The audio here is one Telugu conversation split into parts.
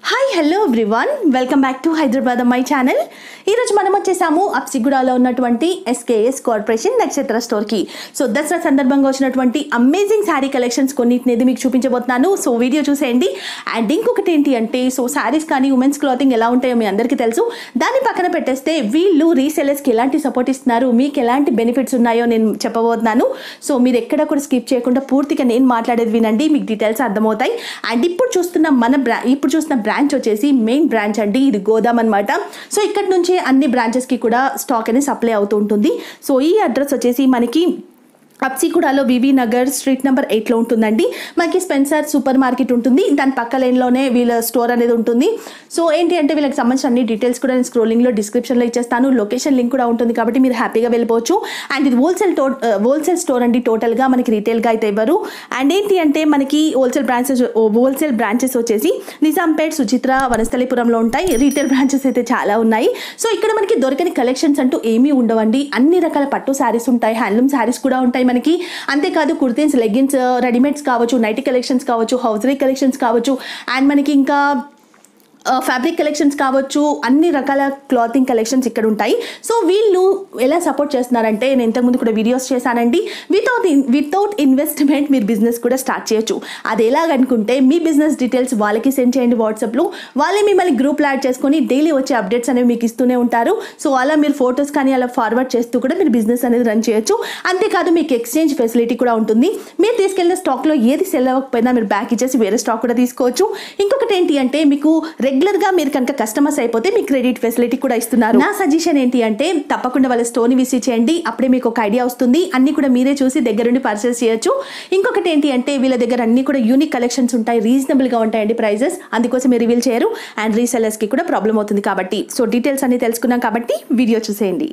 Hi hello everyone welcome back to Hyderabad my channel ఈరోజు మనం వచ్చేసాము అప్సిగూడలో ఉన్నటువంటి ఎస్కేఎస్ కార్పొరేషన్ నక్షత్ర స్టోర్కి సో దసరా సందర్భంగా వచ్చినటువంటి అమేజింగ్ శారీ కలెక్షన్స్ కొన్నిటిని మీకు చూపించబోతున్నాను సో వీడియో చూసేయండి అండ్ ఇంకొకటి ఏంటి అంటే సో శారీస్ కానీ ఉమెన్స్ క్లాతింగ్ ఎలా ఉంటాయో మీ అందరికీ తెలుసు దాన్ని పక్కన పెట్టేస్తే వీళ్ళు రీసెలర్స్కి ఎలాంటి సపోర్ట్ ఇస్తున్నారు మీకు ఎలాంటి బెనిఫిట్స్ ఉన్నాయో నేను చెప్పబోతున్నాను సో మీరు ఎక్కడ కూడా స్కిప్ చేయకుండా పూర్తిగా నేను మాట్లాడేది వినండి మీకు డీటెయిల్స్ అర్థమవుతాయి అండ్ ఇప్పుడు చూస్తున్న మన బ్రా ఇప్పుడు చూస్తున్న బ్రాంచ్ వచ్చేసి మెయిన్ బ్రాంచ్ అండి ఇది గోదాం అనమాట సో ఇక్కడ నుంచి అన్ని బ్రాంచెస్కి కూడా స్టాక్ అనేది సప్లై అవుతూ ఉంటుంది సో ఈ అడ్రస్ వచ్చేసి మనకి అప్సిగూడలో వివి నగర్ స్ట్రీట్ నెంబర్ ఎయిట్లో ఉంటుందండి మనకి స్పెన్సర్ సూపర్ మార్కెట్ ఉంటుంది దాని పక్క లైన్లోనే వీళ్ళ స్టోర్ అనేది ఉంటుంది సో ఏంటి అంటే వీళ్ళకి సంబంధించిన అన్ని డీటెయిల్స్ కూడా నేను స్క్రోలింగ్లో డిస్క్రిప్షన్లో ఇచ్చేస్తాను లొకేషన్ లింక్ కూడా ఉంటుంది కాబట్టి మీరు హ్యాపీగా వెళ్ళిపోవచ్చు అండ్ ఇది హోల్సేల్ టో హోల్సేల్ స్టోర్ అండి టోటల్గా మనకి రీటైల్గా అయితే ఇవ్వరు అండ్ ఏంటి అంటే మనకి హోల్సేల్ బ్రాంచెస్ హోల్సేల్ బ్రాంచెస్ వచ్చేసి నిజాంపేట్ సుచిత్ర వనస్థలిపురంలో ఉంటాయి రీటైల్ బ్రాంచెస్ అయితే చాలా ఉన్నాయి సో ఇక్కడ మనకి దొరకని కలెక్షన్స్ అంటూ ఏమీ ఉండవండి అన్ని రకాల పట్టు శారీస్ ఉంటాయి హ్యాండ్లూమ్ శారీస్ కూడా ఉంటాయి మనకి అంతేకాదు కుర్తీస్ లెగ్గిన్స్ రెడీమేడ్స్ కావచ్చు నైటీ కలెక్షన్స్ కావచ్చు హౌజరీ కలెక్షన్స్ కావచ్చు అండ్ మనకి ఇంకా ఫ్యాబ్రిక్ కలెక్షన్స్ కావచ్చు అన్ని రకాల క్లాతింగ్ కలెక్షన్స్ ఇక్కడ ఉంటాయి సో వీళ్ళు ఎలా సపోర్ట్ చేస్తున్నారంటే నేను ఇంతకుముందు కూడా వీడియోస్ చేశానండి వితౌట్ వితౌట్ ఇన్వెస్ట్మెంట్ మీరు బిజినెస్ కూడా స్టార్ట్ చేయొచ్చు అది ఎలాగనుకుంటే మీ బిజినెస్ డీటెయిల్స్ వాళ్ళకి సెండ్ చేయండి వాట్సాప్లో వాళ్ళే మిమ్మల్ని గ్రూప్లో యాడ్ చేసుకొని డైలీ వచ్చే అప్డేట్స్ అనేవి మీకు ఇస్తూనే ఉంటారు సో అలా మీరు ఫొటోస్ కానీ అలా ఫార్వర్డ్ చేస్తూ కూడా మీరు బిజినెస్ అనేది రన్ చేయొచ్చు అంతేకాదు మీకు ఎక్స్చేంజ్ ఫెసిలిటీ కూడా ఉంటుంది మీరు తీసుకెళ్ళిన స్టాక్లో ఏది సెల్ అవ్వకపోయినా మీరు బ్యాక్ ఇచ్చేసి వేరే స్టాక్ కూడా తీసుకోవచ్చు ఇంకొకటి ఏంటి అంటే మీకు రెగ్యులర్గా మీరు కనుక కస్టమర్స్ అయిపోతే మీకు క్రెడిట్ ఫెసిలిటీ కూడా ఇస్తున్నారు నా సజెషన్ ఏంటి అంటే తప్పకుండా వాళ్ళ స్టోర్ని విజిట్ చేయండి అప్పుడే మీకు ఒక ఐడియా వస్తుంది అన్ని కూడా మీరే చూసి దగ్గరుండి పర్చేస్ చేయొచ్చు ఇంకొకటి ఏంటి అంటే వీళ్ళ దగ్గర అన్ని కూడా యూనిక్ కలెక్షన్స్ ఉంటాయి రీజనబుల్గా ఉంటాయండి ప్రైజెస్ అందుకోసం మీరు రివీల్ చేయరు అండ్ రీసెలర్స్కి కూడా ప్రాబ్లం అవుతుంది కాబట్టి సో డీటెయిల్స్ అన్ని తెలుసుకున్నాం కాబట్టి వీడియో చూసేయండి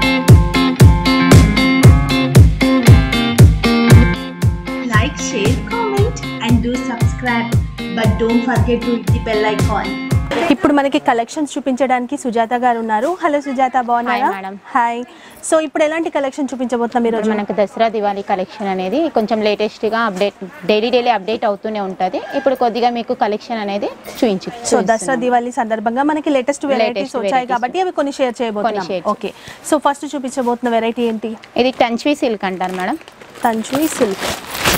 like, share, comment, and do subscribe. But don't forget to hit the bell icon. ఇప్పుడు మనకి కలెక్షన్స్ చూపించడానికి సుజాత గారు ఉన్నారు హలో సుజాత బాగున్నారా Hi, madam. హాయ్ సో ఇప్పుడు ఎలాంటి కలెక్షన్ చూపించబోతున్నాం మీరు ఇప్పుడు మనకు దసరా దివాళీ కలెక్షన్ అనేది కొంచెం లేటెస్ట్గా అప్డేట్ డైలీ డైలీ అప్డేట్ అవుతూనే ఉంటుంది ఇప్పుడు కొద్దిగా మీకు కలెక్షన్ అనేది చూపించు సో దసరా దివాళీ సందర్భంగా మనకి లేటెస్ట్ వెరైటీస్ Latest వచ్చాయి varieties. కాబట్టి అవి కొన్ని షేర్ చేయబోతున్నాం share ఓకే సో ఫస్ట్ చూపించబోతున్న వెరైటీ ఏంటి ఇది టంచ్వీ సిల్క్ అంటారు మేడం తంజూయి సిల్క్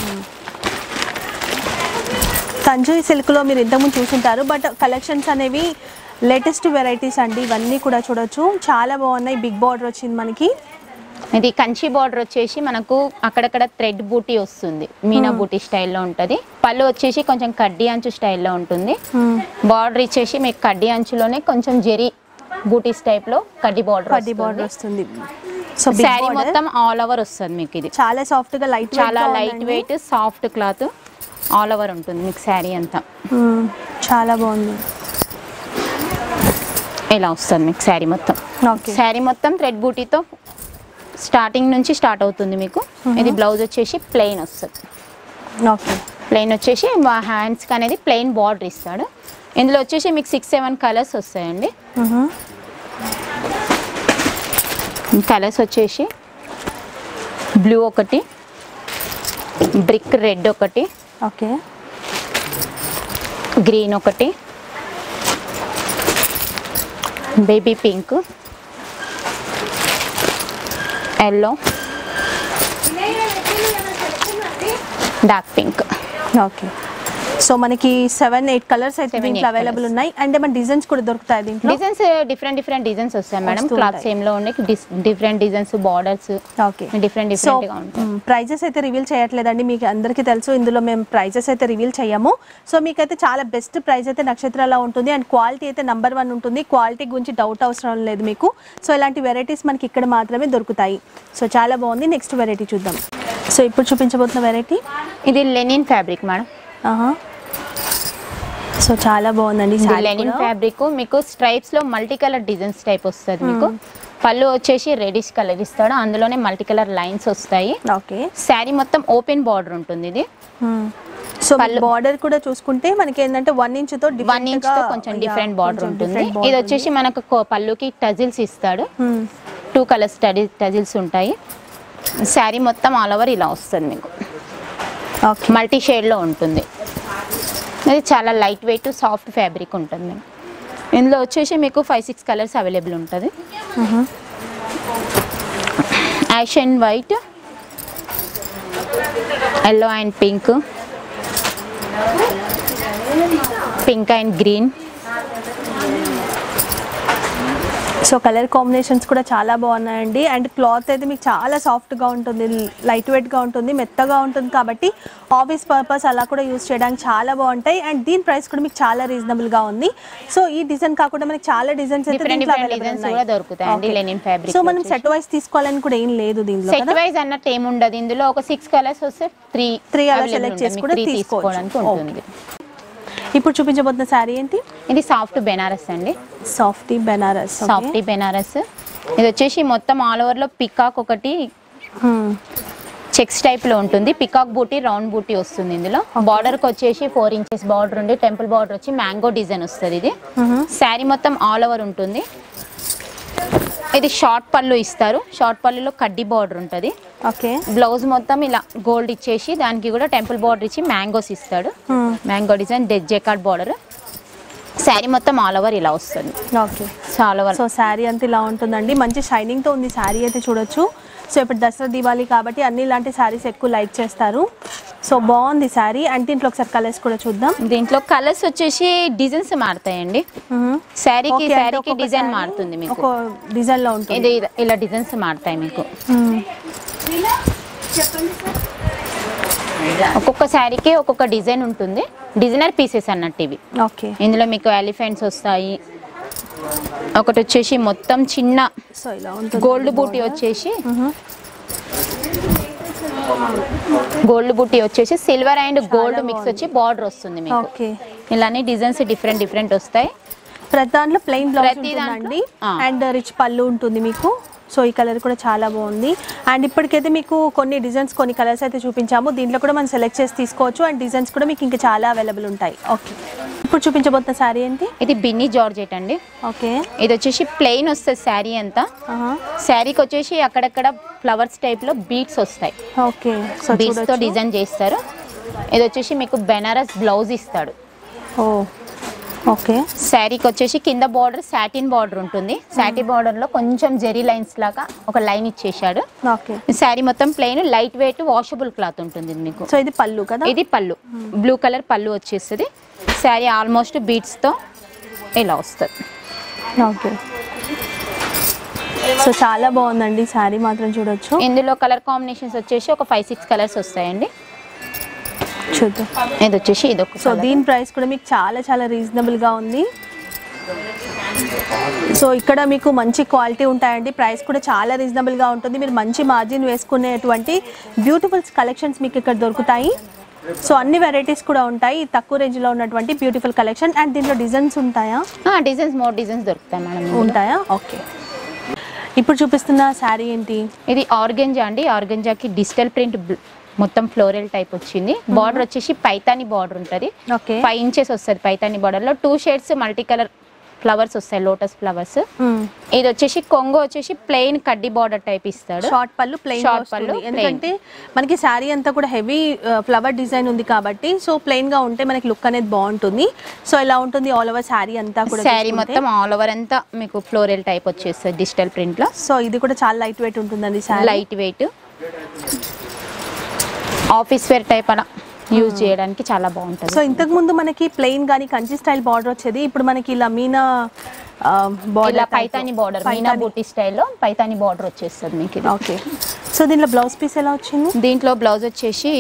తంజూయి సిల్క్లో మీరు ఇంతకుముందు చూసుంటారు బట్ కలెక్షన్స్ అనేవి లేటెస్ట్ వెరైటీస్ అండి ఇవన్నీ కూడా చూడొచ్చు చాలా బాగున్నాయి బిగ్ బార్డర్ వచ్చింది మనకి ఇది కంచి బార్డర్ వచ్చేసి మనకు అక్కడక్కడ థ్రెడ్ బూటీ వస్తుంది మీనా బూటీ స్టైల్లో ఉంటుంది పళ్ళు వచ్చేసి కొంచెం కడ్డీ అంచు స్టైల్లో ఉంటుంది బార్డర్ ఇచ్చేసి మీకు కడ్డీ అంచులోనే కొంచెం జెరీ బూటీస్ టైప్లో కడ్డీ బార్డర్ కడ్డీ బార్డర్ వస్తుంది సో బిగ్ శారీ బార్డర్ మొత్తం ఆల్ ఓవర్ వస్తుంది మీకు ఇది చాలా సాఫ్ట్ గా లైట్ చాలా light weight soft cloth all over ఉంటుంది మీకు శారీ అంతా చాలా బాగుంది ఇలా వస్తుంది మీకు శారీ మొత్తం ఓకే శారీ మొత్తం థ్రెడ్ బూటీతో స్టార్టింగ్ నుంచి స్టార్ట్ అవుతుంది మీకు ఇది బ్లౌజ్ వచ్చేసి ప్లెయిన్ వస్తుంది ఓకే ప్లెయిన్ వచ్చేసి హ్యాండ్స్కి అనేది ప్లెయిన్ బార్డర్ ఇస్తాడు ఇందులో వచ్చేసి మీకు సిక్స్ సెవెన్ కలర్స్ వస్తాయండి కలర్స్ వచ్చేసి బ్లూ ఒకటి బ్రిక్ రెడ్ ఒకటి ఓకే గ్రీన్ ఒకటి baby pink yellow dark pink okay so మనకి సెవెన్ ఎయిట్ కలర్స్ అయితే Seven, దీంట్లో eight అవైలబుల్ colours. ఉన్నాయి అండ్ మన డిజైన్స్ కూడా దొరుకుతాయి దీంట్లో డిజైన్స్ డిఫరెంట్ డిఫరెంట్ డిజైన్స్ వస్తాయి మేడం వస్తూ క్లాత్ ఉంటాయి. సేమ్ లో ఉండే different designs borders okay different so different గా ఉంటాయి ప్రైజెస్ అయితే రివీల్ చేయట్లేదండి మీకు అందరికీ తెలుసు ఇందులో మేము ప్రైజెస్ అయితే రివీల్ చేయము సో మీకైతే చాలా బెస్ట్ ప్రైస్ అయితే నక్షత్రాల ఉంటుంది అండ్ క్వాలిటీ అయితే నెంబర్ వన్ ఉంటుంది క్వాలిటీ గురించి డౌట్ అవసరం లేదు మీకు సో ఇలాంటి వెరైటీస్ మనకి ఇక్కడ మాత్రమే దొరుకుతాయి సో చాలా బాగుంది నెక్స్ట్ వెరైటీ చూద్దాం సో ఇప్పుడు చూపించబోతున్న వెరైటీ ఇది లెనిన్ ఫ్యాబ్రిక్ మేడం సో చాలా బాగుందండి ఇది saree లెనిన్ కూడా. ఫ్యాబ్రిక్ మీకు స్ట్రైప్స్ లో మల్టీ కలర్ డిజైన్స్ టైప్ వస్తుంది మీకు పళ్ళు వచ్చేసి రెడిష్ కలర్ ఇస్తాడు అందులోనే మల్టీ కలర్ లైన్స్ వస్తాయి ఓకే శారీ మొత్తం ఓపెన్ బార్డర్ ఉంటుంది ఇది సో పళ్ళు- బార్డర్ కూడా చూసుకుంటే మనకి ఏంటంటే వన్ ఇంచ్ తో వన్ different ఇంచ్ గా- తో కొంచెం yeah, డిఫరెంట్ బార్డర్ కొంచెం ఉంటుంది different border ఇది వచ్చేసి మనకు కో- పళ్ళుకి టజిల్స్ ఇస్తాడు Hmm. టూ కలర్స్ స్టడీ టజిల్స్ ఉంటాయి శారీ మొత్తం ఆల్ ఓవర్ ఇలా వస్తుంది మీకు ఓకే మల్టీ షేడ్ లో ఉంటుంది ఇది చాలా లైట్ వెయిట్ సాఫ్ట్ ఫ్యాబ్రిక్ ఉంటుంది ఇందులో వచ్చేసి మీకు ఫైవ్ సిక్స్ కలర్స్ అవైలబుల్ ఉంటుంది ash and white yellow and pink pink and green so colour combinations కూడా చాలా బాగున్నాయండి అండ్ క్లాత్ అయితే మీకు చాలా సాఫ్ట్గా ఉంటుంది లైట్ వెయిట్గా ఉంటుంది మెత్తగా ఉంటుంది కాబట్టి ఆఫీస్ పర్పస్ అలా కూడా యూస్ చేయడానికి చాలా బాగుంటాయి అండ్ దీని ప్రైస్ కూడా మీకు చాలా రీజనబుల్గా ఉంది సో ఈ డిజైన్ కాకుండా మనకి చాలా డిజైన్స్ అయితే డిఫరెంట్ దీంట్లో డిఫరెంట్ available డిజైన్స్ ఉన్నాయి. కూడా దొరుకుతాయండి Okay. లెనిన్ ఫ్యాబ్రిక్ సో మనం సెట్ వైస్ తీసుకోవాలని కూడా ఏం లేదు దీనిలో సెట్ కదా వైజ్ అన్నట్టు ఏముండదు ఇందులో ఒక సిక్స్ కలర్స్ వస్తే త్రీ Three అలా select చేసి కూడా తీసుకోవడానికి తీసుకోవచ్చు. ఉంటుంది ఇప్పుడు చూపించబోతున్న శారీ ఏంటి ఇది సాఫ్ట్ బెనారస్ అండి సాఫ్టీ బెనారస్ సాఫ్టీ బెనారస్ ఇది వచ్చేసి మొత్తం ఆల్ ఓవర్ లో పికాక్ ఒకటి చెక్స్ టైప్ లో ఉంటుంది పికాక్ బూటీ రౌండ్ బూటీ వస్తుంది ఇందులో బార్డర్ కి వచ్చేసి ఫోర్ ఇంచెస్ బార్డర్ ఉండి టెంపుల్ బార్డర్ వచ్చి మ్యాంగో డిజైన్ వస్తుంది ఇది శారీ మొత్తం ఆల్ ఓవర్ ఉంటుంది ఇది షార్ట్ పళ్ళు ఇస్తారు షార్ట్ పళ్ళులో కడ్డీ బార్డర్ ఉంటుంది ఓకే బ్లౌజ్ మొత్తం ఇలా గోల్డ్ ఇచ్చేసి దానికి కూడా టెంపుల్ బార్డర్ ఇచ్చి మ్యాంగోస్ ఇస్తాడు mango design jacquard border sari మొత్తం ఆల్ ఓవర్ ఇలా వస్తుంది okay all over so sari అంతా ఇలా ఉంటుందండి మంచి షైనింగ్ తో ఉంది శారీ అయితే చూడొచ్చు సో ఇప్పుడు దసరా దీవాలి కాబట్టి అన్ని ఇలాంటి శారీస్ ఎక్కువ లైక్ చేస్తారు సో బాగుంది శారీ అండ్ దీంట్లో ఒకసారి కలర్స్ కూడా చూద్దాం దీంట్లో కలర్స్ వచ్చేసి డిజైన్స్ మారుతాయండి శారీకి Okay, అంటే శారీకి ఒక్కొక్క డిజైన్ saree మారుతుంది మీకు ఒక డిజైన్ లో ఉంటుంది ఇది ఇలా- ఇలా డిజైన్స్ మారుతాయి మీకు మ్మ్. ఒక్కొక్క శారీకి ఒక్కొక్క డిజైన్ ఉంటుంది డిజైనర్ పీసెస్ అన్నట్టు ఇవి ఓకే ఇందులో మీకు ఎలిఫెంట్స్ వస్తాయి ఒకటి వచ్చేసి మొత్తం చిన్న సో ఇలా ఉంటుంది గోల్డ్ బూటీ వచ్చేసి గోల్డ్ బూటీ వచ్చేసి సిల్వర్ అండ్ గోల్డ్ మిక్స్ వచ్చి బార్డర్ వస్తుంది మీకు ఓకే ఇలానే డిజైన్స్ డిఫరెంట్ డిఫరెంట్ వస్తాయి ప్రతి దాంట్లో ప్లెయిన్ బ్లౌజ్ ప్రతి ఉంటుందండి దాంట్లో, ఆ. అండ్ రిచ్ పళ్ళు ఉంటుంది మీకు సో ఈ కలర్ కూడా చాలా బాగుంది అండ్ ఇప్పటికైతే మీకు కొన్ని డిజైన్స్ కొన్ని కలర్స్ అయితే చూపించాము దీంట్లో కూడా మనం సెలెక్ట్ చేసి తీసుకోవచ్చు అండ్ డిజైన్స్ కూడా మీకు ఇంకా చాలా అవైలబుల్ ఉంటాయి ఓకే ఇప్పుడు చూపించబోతున్న శారీ ఏంటి ఇది బిన్నీ జార్జెట్ అండి ఓకే ఇది వచ్చేసి ప్లెయిన్ వస్తుంది శారీ అంతా ఆహా. శారీకి వచ్చేసి అక్కడక్కడ ఫ్లవర్స్ టైప్ లో బీట్స్ వస్తాయి ఓకే సో బీట్స్ తో చూడొచ్చు డిజైన్ చేస్తారు ఇది వచ్చేసి మీకు బెనారస్ బ్లౌజ్ ఇస్తాడు ఓ ఓకే శారీకి వచ్చేసి కింద బార్డర్ సాటిన్ బార్డర్ ఉంటుంది సాటిన్ బార్డర్ లో కొంచెం జెరీ లైన్స్ లాగా ఒక లైన్ ఇచ్చేసాడు ఓకే ఈ శారీ మొత్తం plain light weight washable cloth ఉంటుంది ఇది మీకు సో ఇది పళ్ళు కదా ఇది పళ్ళు బ్లూ కలర్ పళ్ళు వచ్చేస్తుంది శారీ ఆల్మోస్ట్ బీట్స్ తో ఇలా వస్తుంది ఓకే సో చాలా బాగుందండి శారీ మాత్రం చూడొచ్చు ఇందులో కలర్ కాంబినేషన్స్ వచ్చేసి ఒక ఫైవ్ సిక్స్ కలర్స్ వస్తాయండి చూద్దాం ఇది వచ్చేసి ఇది ఒక సో దీని ప్రైస్ కూడా మీకు చాలా చాలా రీజనబుల్గా ఉంది సో ఇక్కడ మీకు మంచి క్వాలిటీ ఉంటాయండి ప్రైస్ కూడా చాలా రీజనబుల్గా ఉంటుంది మీరు మంచి మార్జిన్ వేసుకునేటువంటి బ్యూటిఫుల్ కలెక్షన్స్ మీకు ఇక్కడ దొరుకుతాయి సో అన్ని వెరైటీస్ కూడా ఉంటాయి తక్కువ రేంజ్లో ఉన్నటువంటి బ్యూటిఫుల్ కలెక్షన్ అండ్ దీంట్లో డిజైన్స్ ఉంటాయా డిజైన్స్ మోర్ డిజైన్స్ దొరుకుతాయి మేడం ఇందులో. ఉంటాయా ఓకే ఇప్పుడు చూపిస్తున్న శారీ ఏంటి ఇది ఆర్గెంజా అండి ఆర్గెంజాకి డిజిటల్ ప్రింట్ మొత్తం ఫ్లోరల్ టైప్ వచ్చింది బార్డర్ వచ్చేసి పైతాని బార్డర్ ఉంటుంది ఓకే ఫైవ్ ఇంచెస్ వస్తుంది పైతాని బార్డర్ లో two shades multi colour flowers వస్తాయి లోటస్ ఫ్లవర్స్ ఇది వచ్చేసి కొంగు వచ్చేసి ప్లెయిన్ కడ్డీ బార్డర్ టైప్ ఇస్తాడు షార్ట్ పళ్ళు ప్లెయిన్ Short పళ్ళు, plain. ఎందుకంటే మనకి శారీ అంతా కూడా హెవీ ఫ్లవర్ డిజైన్ ఉంది కాబట్టి సో ప్లెయిన్ గా ఉంటే మనకి లుక్ అనేది బాగుంటుంది సో ఇలా ఉంటుంది ఆల్ ఓవర్ శారీ అంతా కూడా శారీ చూసుకుంటే. మొత్తం ఆల్ ఓవర్ అంతా మీకు ఫ్లోరల్ టైప్ వచ్చేస్తుంది డిజిటల్ ప్రింట్ లో సో ఇది కూడా చాలా లైట్ వెయిట్ ఉంటుందండి sari light weight office wear type అలా యూజ్ చేయడానికి చాలా బాగుంటుంది సో ఇంతకు ముందు మనకి ప్లెయిన్ గానీ కంచి స్టైల్ బార్డర్ వచ్చేది ఇప్పుడు మనకి ఇలా మీనా ఇలా పైతాని బార్డర్ మీనా బూటీ స్టైల్లో పైతాని బార్డర్ వచ్చేస్తుంది మీకు ఇది. ఓకే సో దీనిలో బ్లౌజ్ పీస్ ఎలా వచ్చింది దీంట్లో బ్లౌజ్ వచ్చేసి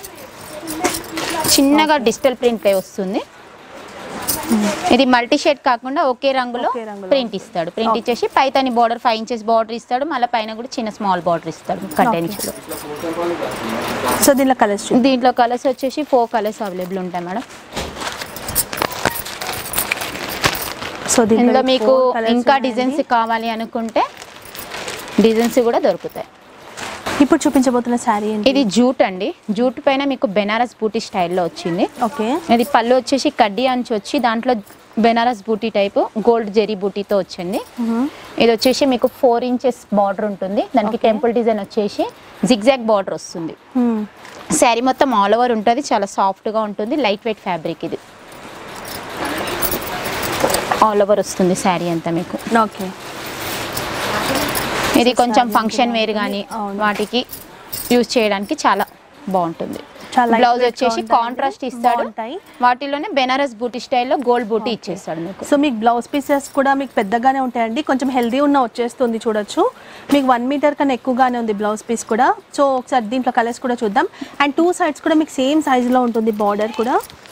చిన్నగా డిజిటల్ ప్రింట్ వస్తుంది ఇది మల్టీ షేడ్ కాకుండా ఒకే రంగులో ఒకే రంగులో. ప్రింట్ ఇస్తాడు ప్రింట్ ఇచ్చేసి Paithani border five inches border ఇస్తాడు మళ్ళీ పైన కూడా చిన్న స్మాల్ బార్డర్ ఇస్తాడు కట్టెన్స్లో సో దీనిలో కలర్స్ చూ దీంట్లో కలర్స్ వచ్చేసి ఫోర్ కలర్స్ అవైలబుల్ ఉంటాయి మేడం సో దీంట్లో ఇందులో మీకు four colours ఇంకా ఉన్నాయండి. డిజైన్స్ కావాలి అనుకుంటే డిజైన్స్ కూడా దొరుకుతాయి ఇప్పుడు చూపించబోతున్న శారీ ఏంటి ఇది జూట్ అండి జూట్ పైన మీకు బెనారస్ బూటీ స్టైల్లో వచ్చింది ఓకే ఇది పళ్ళు వచ్చేసి కడ్డీ అంచు వచ్చి దాంట్లో బెనారస్ బూటీ టైపు గోల్డ్ జెరీ బూటీతో వచ్చింది ఇది వచ్చేసి మీకు ఫోర్ ఇంచెస్ బార్డర్ ఉంటుంది దానికి టెంపుల్ డిజైన్ వచ్చేసి జిగ్జాగ్ బార్డర్ వస్తుంది శారీ మొత్తం ఆల్ ఓవర్ ఉంటుంది చాలా సాఫ్ట్గా ఉంటుంది లైట్ వెయిట్ ఫ్యాబ్రిక్ ఇది ఆల్ ఓవర్ వస్తుంది శారీ అంతా మీకు ఓకే ఇది కొంచెం ఫంక్షన్ వేర్ కానీ అవును. వాటికి యూజ్ చేయడానికి చాలా బాగుంటుంది చాలా బ్లౌజ్ lightweight గా వచ్చేసి ఉంటాయండి. కాంట్రాస్ట్ ఇస్తాడు బాగుంటాయి. వాటిలోనే బెనారస్ బూటీ స్టైల్లో గోల్డ్ బూటీ ఇచ్చేస్తాడు మీకు సో మీకు బ్లౌజ్ పీసెస్ కూడా మీకు పెద్దగానే ఉంటాయండి కొంచెం హెల్దీ ఉన్న వచ్చేస్తుంది చూడొచ్చు మీకు వన్ మీటర్ కన్నా ఎక్కువగానే ఉంది బ్లౌజ్ పీస్ కూడా సో ఒకసారి దీంట్లో కలర్స్ కూడా చూద్దాం అండ్ టూ సైడ్స్ కూడా మీకు సేమ్ సైజులో ఉంటుంది బార్డర్ కూడా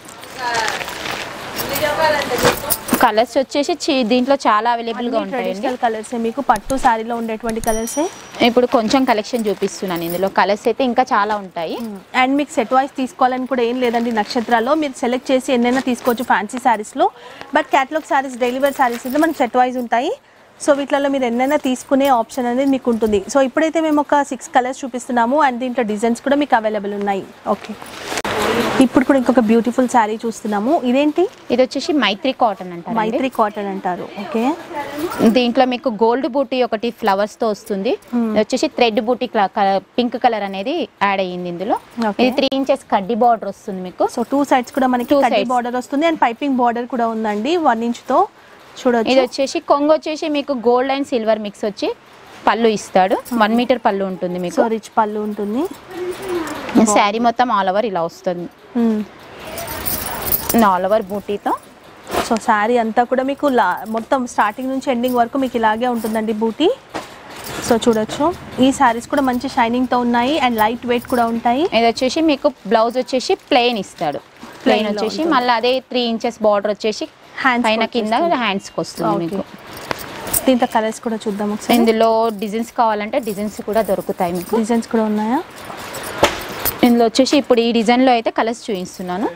కలర్స్ వచ్చేసి చి- దీంట్లో చాలా అవైలబుల్ గా ఉంటాయండి ట్రెడిషనల్ కలర్సే మీకు పట్టు శారీలో ఉండేటువంటి కలర్సే ఇప్పుడు కొంచెం కలెక్షన్ చూపిస్తున్నాను ఇందులో కలర్స్ అయితే ఇంకా చాలా ఉంటాయి అండ్ మీకు సెట్ వైస్ తీసుకోవాలని కూడా ఏం లేదండి నక్షత్రాల్లో మీరు సెలెక్ట్ చేసి ఎన్నైనా తీసుకోవచ్చు ఫ్యాన్సీ శారీస్లో but catalogue saris delivery saris అయితే మనకి సెట్ వైజ్ ఉంటాయి సో వీటిలో మీరు ఎన్నైనా తీసుకునే ఆప్షన్ అనేది మీకు ఉంటుంది సో ఇప్పుడైతే మేము ఒక సిక్స్ కలర్స్ చూపిస్తున్నాము అండ్ దీంట్లో డిజైన్స్ కూడా మీకు అవైలబుల్ ఉన్నాయి ఓకే ఇప్పుడు కూడా ఇంకొక బ్యూటిఫుల్ శారీ చూస్తున్నాము ఇదేంటి ఇది వచ్చేసి మైత్రి కాటన్ అంటారు మైత్రి కాటన్ అంటారు ఓకే దీంట్లో మీకు గోల్డ్ బూటీ ఒకటి ఫ్లవర్స్ తో వస్తుంది ఇది వచ్చేసి థ్రెడ్ బూటీ పింక్ కలర్ అనేది యాడ్ అయ్యింది ఇందులో Okay. ఇది త్రీ ఇంచెస్ కడ్డీ బార్డర్ వస్తుంది మీకు సో టూ సైడ్స్ కూడా మనకి Two కడ్డీ sides. బార్డర్ వస్తుంది అండ్ పైపింగ్ బార్డర్ కూడా ఉందండి వన్ ఇంచ్తో ఇది చూడొచ్చు వచ్చేసి కొంగు వచ్చేసి మీకు గోల్డ్ అండ్ సిల్వర్ మిక్స్ వచ్చి పళ్ళు ఇస్తాడు వన్ మీటర్ పళ్ళు ఉంటుంది సో మీకు రిచ్ పళ్ళు ఉంటుంది శారీ మొత్తం ఆల్ ఓవర్ ఇలా వస్తుంది మ్మ్. ఆల్ ఓవర్ బూటీతో సో శారీ అంతా కూడా మీకు లా మొత్తం స్టార్టింగ్ నుంచి ఎండింగ్ వరకు మీకు ఇలాగే ఉంటుందండి బూటీ సో చూడొచ్చు ఈ శారీస్ కూడా మంచి షైనింగ్తో ఉన్నాయి అండ్ లైట్ వెయిట్ కూడా ఉంటాయి ఇది వచ్చేసి మీకు బ్లౌజ్ వచ్చేసి ప్లెయిన్ ఇస్తాడు ప్లెయిన్ Plain లో వచ్చేసి ఉంటుంది. మళ్ళీ అదే త్రీ ఇంచెస్ బార్డర్ వచ్చేసి Hands పైన కి కింద వచ్చేస్తుంది. హ్యాండ్స్కి వస్తుంది Okay. మీకు దీంట్లో కలర్స్ కూడా చూద్దాం ఒకసారి ఇందులో డిజైన్స్ కావాలంటే డిజైన్స్ కూడా దొరుకుతాయి మీకు డిజైన్స్ కూడా ఉన్నాయా ఇందులో వచ్చేసి ఇప్పుడు ఈ డిజైన్లో అయితే కలర్స్ చూపిస్తున్నాను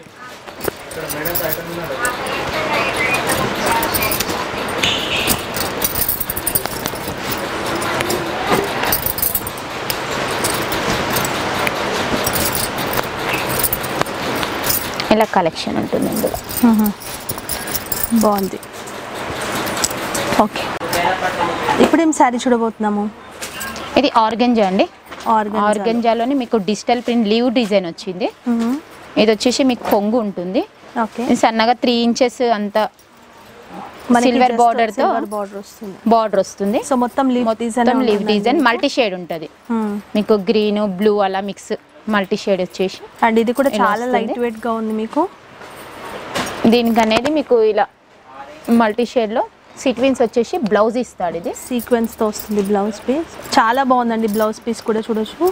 ఇలా కలెక్షన్ ఉంటుంది ఇందులో బాగుంది ఓకే ఇప్పుడు ఏం శారీ చూడబోతున్నాము ఇది ఆర్గంజా అండి ఆర్గన్ ఆర్గంజాలోని మీకు డిజిటల్ ప్రింట్ లీవ్ డిజైన్ వచ్చింది ఇది వచ్చేసి మీకు కొంగు ఉంటుంది ఓకే ఇది సన్నగా త్రీ ఇంచెస్ అంత సిల్వర్ బార్డర్ తో సిల్వర్ బార్డర్ వస్తుంది బార్డర్ వస్తుంది సో మొత్తం లీవ్ డిజైన్ మొత్తం లీవ్ డిజైన్ మల్టీ షేడ్ ఉంటుంది మీకు గ్రీన్ బ్లూ అలా మిక్స్ మల్టీ షేడ్ వచ్చేసి అండ్ ఇది కూడా ఇలా చాలా వస్తుంది. లైట్ వెయిట్ గా ఉంది మీకు దీనికి అనేది మీకు ఇలా మల్టీ షేడ్లో సిట్విన్స్ వచ్చేసి బ్లౌజ్ ఇస్తాడు ఇది సీక్వెన్స్ తో వస్తుంది బ్లౌజ్ పీస్ చాలా బాగుందండి బ్లౌజ్ పీస్ కూడా చూడొచ్చు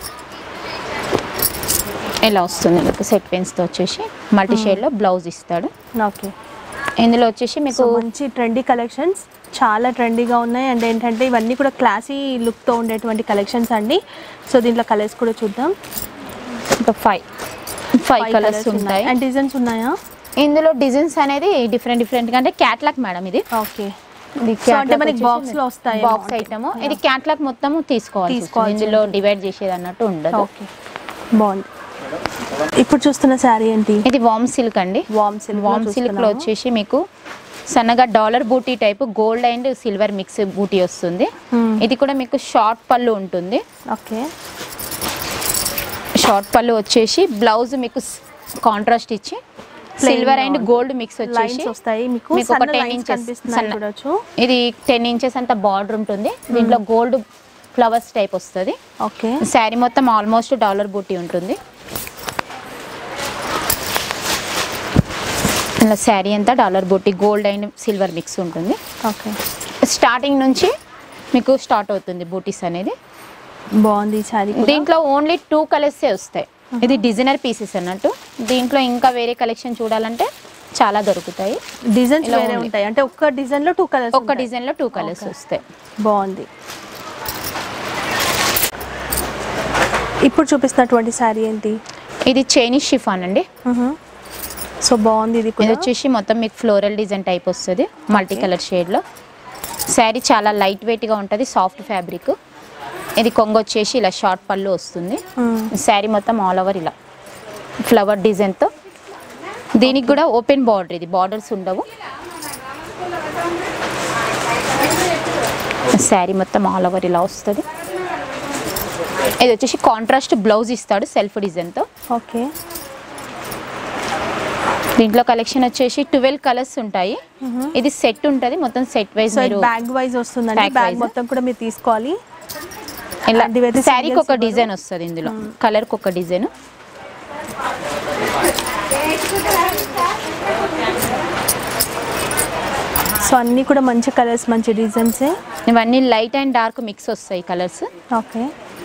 ఇలా వస్తుంది మీకు సెట్విన్స్తో వచ్చేసి మల్టీ షేడ్లో బ్లౌజ్ ఇస్తాడు ఓకే ఇందులో వచ్చేసి మీకు సో మంచి ట్రెండీ కలెక్షన్స్ చాలా ట్రెండీగా ఉన్నాయి అండ్ ఏంటంటే ఇవన్నీ కూడా క్లాసీ లుక్తో ఉండేటువంటి కలెక్షన్స్ అండి సో దీంట్లో కలర్స్ కూడా చూద్దాం ఒక ఫైవ్ ఫైవ్ కలర్స్ ఉంటాయి అండ్ డిజైన్స్ ఉన్నాయా ఇందులో డిజైన్స్ అనేది డిఫరెంట్ డిఫరెంట్ అంటే క్యాట్లాగ్ మేడం ఇది ఓకే ఇది సో అంటే మనకి box లో వస్తాయేమో బాక్స్ ఐటమ్ ఇది క్యాట్లాగ్ మొత్తం తీసుకోవాలి తీసుకోవాల్సి ఇందులో డివైడ్ చేసేది అన్నట్టు ఉండదు ఓకే బాగుంది ఇప్పుడు చూస్తున్న శారీ ఏంటి ఇది వామ్ సిల్క్ అండి వామ్ సిల్క్ వామ్ సిల్క్ లో వచ్చేసి మీకు సన్నగా డాలర్ బూటీ type gold and silver mix బూటీ వస్తుంది Hmm. ఇది కూడా మీకు షార్ట్ పళ్ళు ఉంటుంది ఓకే షార్ట్ పళ్ళు వచ్చేసి బ్లౌజ్ మీకు కాంట్రాస్ట్ ఇచ్చి సిల్వర్ అండ్ గోల్డ్ మిక్స్ వచ్చేసి లైన్స్ వస్తాయి మీకు మీకు ఒక సన్న టెన్ లైన్స్ ఇంచెస్ కనిపిస్తున్నాయి చూడొచ్చు ఇది టెన్ ఇంచెస్ అంత బార్డర్ ఉంటుంది దీంట్లో గోల్డ్ ఫ్లవర్స్ టైప్ వస్తుంది ఓకే శారీ మొత్తం ఆల్మోస్ట్ డాలర్ బూటీ ఉంటుంది ఇలా శారీ అంతా డాలర్ బూటీ గోల్డ్ అండ్ సిల్వర్ మిక్స్ ఉంటుంది ఓకే స్టార్టింగ్ నుంచి మీకు స్టార్ట్ అవుతుంది బూటీస్ అనేది బాగుంది ఈ శారీ దీంట్లో ఓన్లీ టూ కలర్సే వస్తాయి ఇది డిజైనర్ పీసెస్ అన్నట్టు దీంట్లో ఇంకా వేరే కలెక్షన్ చూడాలంటే చాలా దొరుకుతాయి డిజైన్స్ ఇలా వేరే ఉంది. ఉంటాయి అంటే ఒక్క డిజైన్ లో టూ కలర్స్ ఒక్క డిజైన్లో టూ కలర్స్ వస్తాయి బాగుంది ఇప్పుడు చూపిస్తున్నటువంటి శారీ ఏంటి ఇది చైనీస్ షిఫాన్ అండి సో బాగుంది ఇది ఇది కూడా వచ్చేసి మొత్తం మీకు ఫ్లోరల్ డిజైన్ టైప్ వస్తుంది మల్టీ కలర్ షేడ్లో శారీ చాలా లైట్ వెయిట్గా ఉంటుంది సాఫ్ట్ ఫ్యాబ్రిక్ ఇది కొంగు వచ్చేసి ఇలా షార్ట్ పళ్ళు వస్తుంది మ్మ్. శారీ మొత్తం ఆల్ ఓవర్ ఇలా ఫ్లవర్ డిజైన్తో దీనికి కూడా ఓపెన్ బార్డర్ ఇది బార్డర్స్ ఉండవు శారీ మొత్తం ఆల్ ఓవర్ ఇలా వస్తుంది ఇది వచ్చేసి కాంట్రాస్ట్ బ్లౌజ్ ఇస్తాడు సెల్ఫ్ డిజైన్తో ఓకే దీంట్లో కలెక్షన్ వచ్చేసి ట్వెల్వ్ కలర్స్ ఉంటాయి ఇది సెట్ ఉంటుంది మొత్తం సెట్ వైజ్ సో మీరు బ్యాగ్ వైజ్ వస్తుందండి Bag బ్యాగ్ wise. మొత్తం కూడా మీరు తీసుకోవాలి ఇలా And ఇవైతే శారీకి singles ఒక ఇవ్వరు. డిజైన్ వస్తుంది ఇందులో కలర్కి ఒక డిజైన్ సో అన్నీ కూడా మంచి కలర్స్ మంచి డిజైన్సే ఇవన్నీ లైట్ అండ్ డార్క్ మిక్స్ వస్తాయి కలర్స్ ఓకే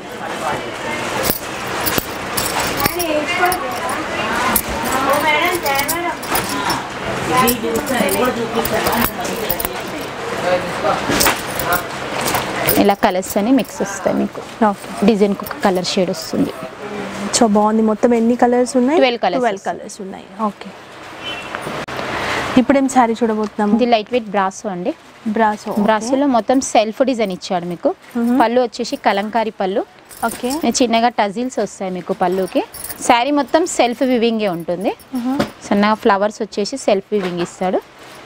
ఇలా కలర్స్ అని మిక్స్ వస్తాయి మీకు ఓకే డిజైన్కి ఒక కలర్ షేడ్ వస్తుంది సో బాగుంది మొత్తం ఎన్ని కలర్స్ ఉన్నాయి 12 colours. ట్వెల్వ్ కలర్స్ ఉన్నాయి ఓకే ఇప్పుడేం శారీ చూడబోతున్నాము ఇది లైట్ వెయిట్ బ్రాసో అండి బ్రాసో బ్రాసోలో మొత్తం సెల్ఫ్ డిజైన్ ఇచ్చాడు మీకు పళ్ళు వచ్చేసి కలంకారీ పళ్ళు ఓకే చిన్నగా టజిల్స్ వస్తాయి మీకు పళ్ళుకి శారీ మొత్తం సెల్ఫ్ వివింగే ఉంటుంది సన్నగా ఫ్లవర్స్ వచ్చేసి సెల్ఫ్ వివింగ్ ఇస్తాడు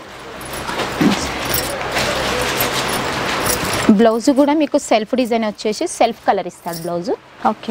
బ్లౌజ్ కూడా మీకు సెల్ఫ్ డిజైన్ వచ్చేసి సెల్ఫ్ కలర్ ఇస్తాడు బ్లౌజ్ ఓకే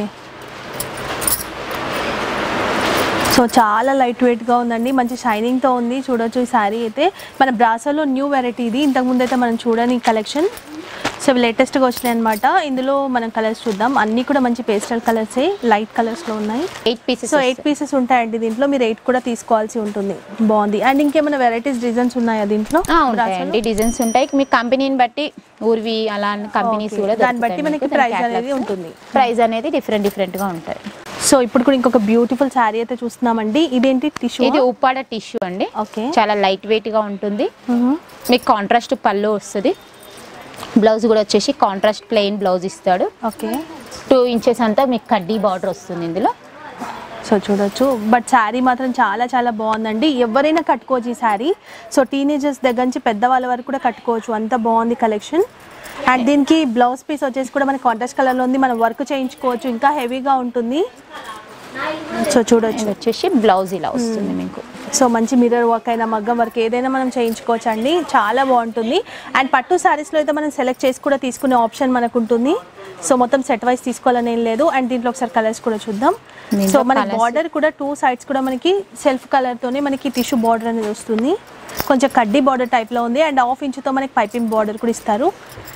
సో చాలా లైట్ వెయిట్గా ఉందండి మంచి షైనింగ్తో ఉంది చూడొచ్చు ఈ శారీ అయితే మన బ్రాసోలో న్యూ వెరైటీ ఇది ఇంతకుముందు అయితే మనం చూడని కలెక్షన్ సో ఇవి లేటెస్ట్గా వచ్చినాయి అనమాట ఇందులో మనం కలర్స్ చూద్దాం అన్నీ కూడా మంచి పేస్టల్ కలర్సే లైట్ కలర్స్లో ఉన్నాయి eight pieces so eight pieces ఉంటాయండి దీంట్లో మీరు ఎయిట్ కూడా తీసుకోవాల్సి ఉంటుంది బాగుంది అండ్ ఇంకేమైనా వెరైటీస్ డిజైన్స్ ఉన్నాయా దీంట్లో ఉంటాయండి డిజైన్స్ ఉంటాయి మీ కంపెనీని బట్టి ఊర్వి అలా కంపెనీస్ Okay. కూడా దాన్ని బట్టి మనకి price అనేది ఉంటుంది. ప్రైస్ అనేది డిఫరెంట్ డిఫరెంట్ గా ఉంటాయి సో ఇప్పుడు కూడా ఇంకొక బ్యూటిఫుల్ శారీ అయితే చూస్తున్నామండి ఇదేంటి టిష్యూ ఇది ఉప్పాడ టిష్యూ అండి ఓకే చాలా లైట్ వెయిట్ గా ఉంటుంది మీకు కాంట్రాస్ట్ పళ్ళు వస్తుంది బ్లౌజ్ కూడా వచ్చేసి కాంట్రాస్ట్ ప్లెయిన్ బ్లౌజ్ ఇస్తాడు ఓకే టూ ఇంచెస్ అంతా మీకు కడ్డీ బార్డర్ వస్తుంది ఇందులో సో చూడొచ్చు బట్ శారీ మాత్రం చాలా చాలా బాగుందండి ఎవరైనా కట్టుకోవచ్చు ఈ శారీ సో టీనేజర్స్ దగ్గర నుంచి పెద్దవాళ్ళ వరకు కూడా కట్టుకోవచ్చు అంత బాగుంది కలెక్షన్ అండ్ దీనికి బ్లౌజ్ పీస్ వచ్చేసి కూడా మనకి కాంట్రాస్ట్ కలర్లో ఉంది మనం వర్క్ చేయించుకోవచ్చు ఇంకా హెవీగా ఉంటుంది సో చూడొచ్చు ఇది వచ్చేసి బ్లౌజ్ ఇలా వస్తుంది మీకు సో మంచి మిర్రర్ వర్క్ అయినా మగ్గం వర్క్ ఏదైనా మనం చేయించుకోవచ్చు అండి చాలా బాగుంటుంది అండ్ పట్టు శారీస్లో అయితే మనం సెలెక్ట్ చేసి కూడా తీసుకునే ఆప్షన్ మనకు ఉంటుంది సో మొత్తం సెట్ వైస్ తీసుకోవాలని ఏం లేదు అండ్ దీంట్లో ఒకసారి కలర్స్ కూడా చూద్దాం దీంట్లో సో మన colours- బార్డర్ కూడా టూ సైడ్స్ కూడా మనకి సెల్ఫ్ కలర్తోనే మనకి టిష్యూ బార్డర్ అనేది వస్తుంది కొంచెం కడ్డీ బార్డర్ టైప్లో ఉంది అండ్ హాఫ్ ఇంచుతో మనకి పైపింగ్ బార్డర్ కూడా ఇస్తారు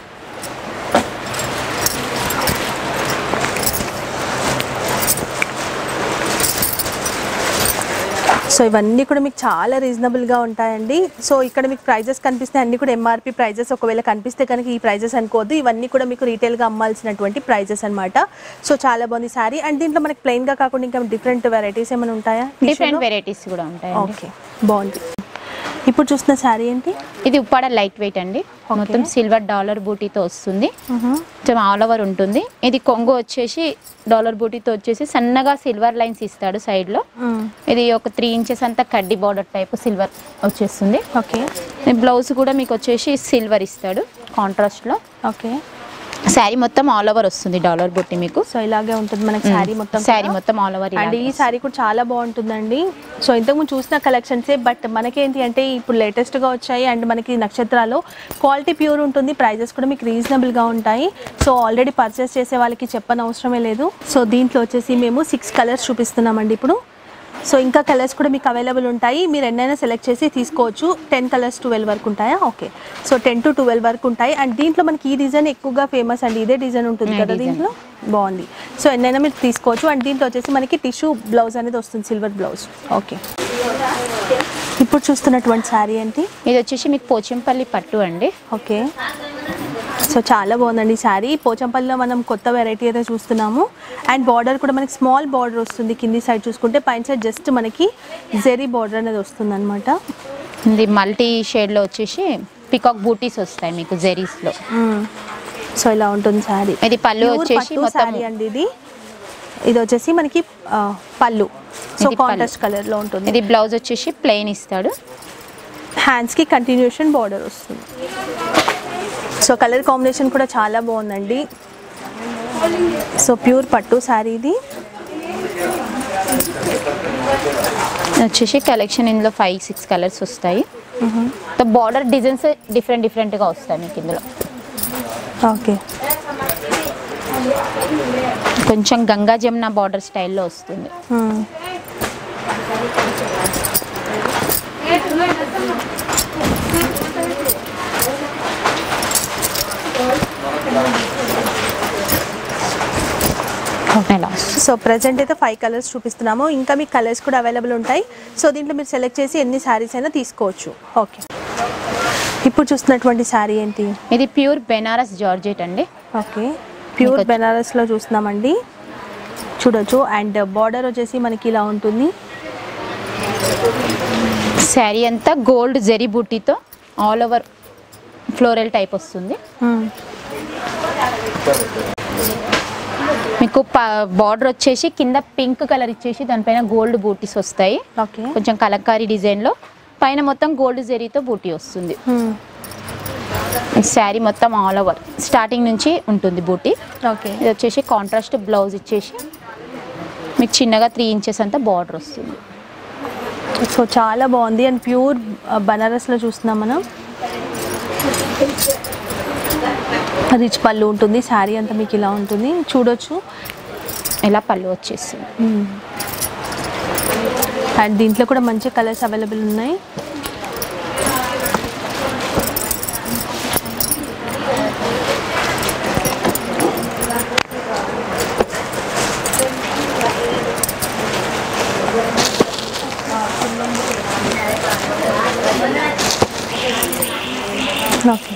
సో ఇవన్నీ కూడా మీకు చాలా రీజనబుల్గా ఉంటాయండి సో ఇక్కడ మీకు ప్రైజెస్ కనిపిస్తే అన్ని కూడా ఎంఆర్పి ప్రైజెస్ ఒకవేళ కనిపిస్తే కనుక ఈ ప్రైజెస్ అనుకోవద్దు ఇవన్నీ కూడా మీకు రీటైల్గా అమ్మాల్సినటువంటి ప్రైజెస్ అన్నమాట సో చాలా బాగుంది సారీ అండ్ దీంట్లో మనకి ప్లెయిన్గా కాకుండా ఇంకా డిఫరెంట్ వెరైటీస్ ఏమైనా ఉంటాయా డిఫరెంట్ వెరైటీస్ కూడా ఉంటాయి ఓకే బాగుంది ఇప్పుడు చూస్తున్న శారీ ఏంటి ఇది ఉప్పాడ లైట్ వెయిట్ అండి మొత్తం సిల్వర్ డాలర్ బూటీతో వస్తుంది కొంచెం ఆల్ ఓవర్ ఉంటుంది ఇది కొంగు వచ్చేసి డాలర్ బూటీతో వచ్చేసి సన్నగా సిల్వర్ లైన్స్ ఇస్తాడు సైడ్ లో ఇది ఒక త్రీ ఇంచెస్ అంతా కడ్డీ బార్డర్ టైప్ సిల్వర్ వచ్చేస్తుంది ఓకే ఈ బ్లౌజ్ కూడా మీకు వచ్చేసి సిల్వర్ ఇస్తాడు కాంట్రాస్ట్ లో ఓకే శారీ మొత్తం ఆల్ ఓవర్ వస్తుంది డాలర్ బుట్టి మీకు సో ఇలాగే ఉంటుంది మనకి శారీ మొత్తం శారీ కూడా. మొత్తం ఆల్ ఓవర్ అండ్ ఈ శారీ కూడా చాలా బాగుంటుందండి సో ఇంతకుముందు చూసిన కలెక్షన్సే బట్ మనకేంటి అంటే ఇప్పుడు లేటెస్ట్గా వచ్చాయి అండ్ మనకి నక్షత్రాలు క్వాలిటీ ప్యూర్ ఉంటుంది ప్రైజెస్ కూడా మీకు రీజనబుల్గా ఉంటాయి సో ఆల్రెడీ పర్చేస్ చేసే వాళ్ళకి చెప్పని అవసరమే లేదు సో దీంట్లో వచ్చేసి మేము సిక్స్ కలర్స్ చూపిస్తున్నామండి ఇప్పుడు సో ఇంకా కలర్స్ కూడా మీకు అవైలబుల్ ఉంటాయి మీరు ఎన్నైనా సెలెక్ట్ చేసి తీసుకోవచ్చు టెన్ కలర్స్ ట్వెల్వ్ వరకు ఉంటాయా okay so ten to twelve వరకు ఉంటాయి అండ్ దీంట్లో మనకి ఈ డిజైన్ ఎక్కువగా ఫేమస్ అండి ఇదే డిజైన్ ఉంటుంది ఈ కదా design. దీంట్లో బాగుంది సో ఎన్నైనా మీరు తీసుకోవచ్చు అండ్ దీంట్లో వచ్చేసి మనకి టిష్యూ బ్లౌజ్ అనేది వస్తుంది సిల్వర్ బ్లౌజ్ ఓకే ఇప్పుడు చూస్తున్నటువంటి శారీ ఏంటి ఇది వచ్చేసి మీకు పోచంపల్లి పట్టు అండి ఓకే సో చాలా బాగుందండి ఈ శారీ పోచంపల్లిలో మనం కొత్త వెరైటీ అయితే చూస్తున్నాము అండ్ బార్డర్ కూడా మనకి స్మాల్ బార్డర్ వస్తుంది కింది సైడ్ చూసుకుంటే పైన సైడ్ జస్ట్ మనకి జెరీ బార్డర్ అనేది వస్తుంది అనమాట ఇది మల్టీ షేడ్ లో వచ్చేసి పికాక్ బూటీస్ వస్తాయి మీకు జెరీస్ లో సో ఇలా ఉంటుంది శారీ ఇది పళ్ళు వచ్చేసి మొత్తం శారీ అండి ఇది ఇది వచ్చేసి మనకి ఆ, పళ్ళు సో ఇది పళ్ళు. కాంట్రాస్ట్ కలర్లో ఉంటుంది ఇది బ్లౌజ్ వచ్చేసి ప్లెయిన్ ఇస్తాడు హ్యాండ్స్కి కంటిన్యూషన్ బార్డర్ వస్తుంది సో కలర్ కాంబినేషన్ కూడా చాలా బాగుందండి సో ప్యూర్ పట్టు శారీ ఇది ఇది వచ్చేసి కలెక్షన్ ఇందులో ఫైవ్ సిక్స్ కలర్స్ వస్తాయి బార్డర్ డిజైన్స్ డిఫరెంట్ డిఫరెంట్ గా వస్తాయి మీకు ఇందులో ఓకే కొంచెం గంగా జమున బార్డర్ స్టైల్లో వస్తుంది ఇలా వస్తుంది. సో ప్రజెంట్ అయితే ఫైవ్ కలర్స్ చూపిస్తున్నాము ఇంకా మీకు కలర్స్ కూడా అవైలబుల్ ఉంటాయి సో దీంట్లో మీరు సెలెక్ట్ చేసి ఎన్ని శారీస్ అయినా తీసుకోవచ్చు ఓకే ఇప్పుడు చూస్తున్నటువంటి శారీ ఏంటి ఇది ప్యూర్ బెనారస్ జార్జెట్ అండి ఓకే ప్యూర్ మీకు- బెనారస్లో చూస్తున్నామండి చూడొచ్చు అండ్ బార్డర్ వచ్చేసి మనకి ఇలా ఉంటుంది శారీ అంతా గోల్డ్ జెరీ బూటీతో ఆల్ ఓవర్ ఫ్లోరల్ టైప్ వస్తుంది మీకు బార్డర్ వచ్చేసి కింద పింక్ కలర్ ఇచ్చేసి దానిపైన గోల్డ్ బూటీస్ వస్తాయి ఓకే కొంచెం కలంకారీ డిజైన్లో పైన మొత్తం గోల్డ్ జెరీతో బూటీ వస్తుంది ఈ శారీ మొత్తం ఆల్ ఓవర్ స్టార్టింగ్ నుంచి ఉంటుంది బూటీ ఓకే ఇది వచ్చేసి కాంట్రాస్ట్ బ్లౌజ్ ఇచ్చేసి మీకు చిన్నగా త్రీ ఇంచెస్ అంతా బార్డర్ వస్తుంది సో చాలా బాగుంది అండ్ ప్యూర్ బనారస్లో చూస్తున్నాం మనం రిచ్ పళ్ళు ఉంటుంది శారీ అంతా మీకు ఇలా ఉంటుంది చూడొచ్చు ఇలా పళ్ళు వచ్చేస్తుంది అండ్ దీంట్లో కూడా మంచి కలర్స్ అవైలబుల్ ఉన్నాయి ఓకే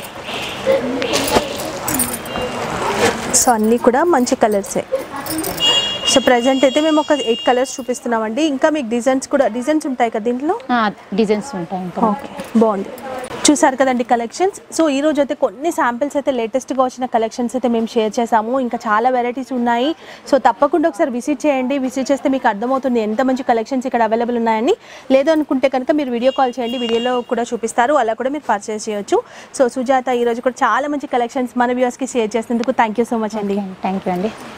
సో అన్నీ కూడా మంచి కలర్సే సో ప్రజెంట్ అయితే మేము ఒక ఎయిట్ కలర్స్ చూపిస్తున్నామండి ఇంకా మీకు డిజైన్స్ కూడా డిజైన్స్ ఉంటాయి కదా దీంట్లో డిజైన్స్ ఉంటాయి ఇంకా ఓకే బాగుంది చూసారు కదండి కలెక్షన్స్ సో ఈ రోజు అయితే కొన్ని శాంపిల్స్ అయితే లేటెస్ట్గా వచ్చిన కలెక్షన్స్ అయితే మేము షేర్ చేసాము ఇంకా చాలా వెరైటీస్ ఉన్నాయి సో తప్పకుండా ఒకసారి విజిట్ చేయండి విజిట్ చేస్తే మీకు అర్థమవుతుంది ఎంత మంచి కలెక్షన్స్ ఇక్కడ అవైలబుల్ ఉన్నాయని లేదు అనుకుంటే కనుక మీరు వీడియో కాల్ చేయండి వీడియోలో కూడా చూపిస్తారు అలా కూడా మీరు పర్చేస్ చేయొచ్చు సో సుజాత ఈ రోజు కూడా చాలా మంచి కలెక్షన్స్ మన వ్యూవర్స్కి షేర్ చేసినందుకు థ్యాంక్ యూ సో మచ్ అండి థ్యాంక్ యూ అండి